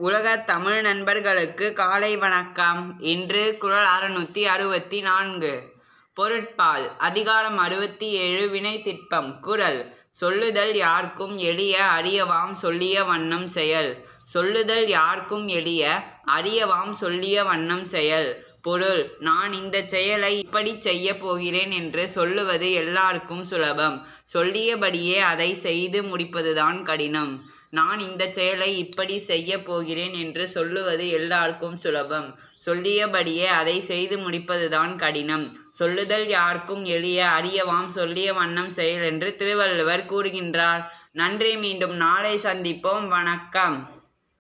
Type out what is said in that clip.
உலகத் தமிழ் நண்பர்களுக்கு காலை வணக்கம் இன்று குறள் அறுநூற்றி அறுபத்தி நான்கு பொருட்பால் அதிகாரம் அறுபத்தி ஏழு வினைத்திட்பம் குறள் சொல்லுதல் யார்க்கும் எளிய அரியவாம் சொல்லிய வண்ணம் செயல் சொல்லுதல் யார்க்கும் எளிய அரியவாம் சொல்லிய வண்ணம் செயல் பொருள் நான் இந்த செயலை இப்படி செய்ய போகிறேன் என்று சொல்லுவது எல்லாருக்கும் சுலபம் சொல்லியபடியே அதை செய்து முடிப்பதுதான் கடினம் நான் இந்த செயலை இப்படி செய்ய போகிறேன் என்று சொல்லுவது எல்லாருக்கும் சுலபம் சொல்லியபடியே அதை செய்து முடிப்பதுதான் கடினம் சொல்லுதல் யாருக்கும் எளிய அரியவாம் சொல்லிய வண்ணம் செயல் என்று திருவள்ளுவர் கூறுகின்றார் நன்றி மீண்டும் நாளை சந்திப்போம் வணக்கம்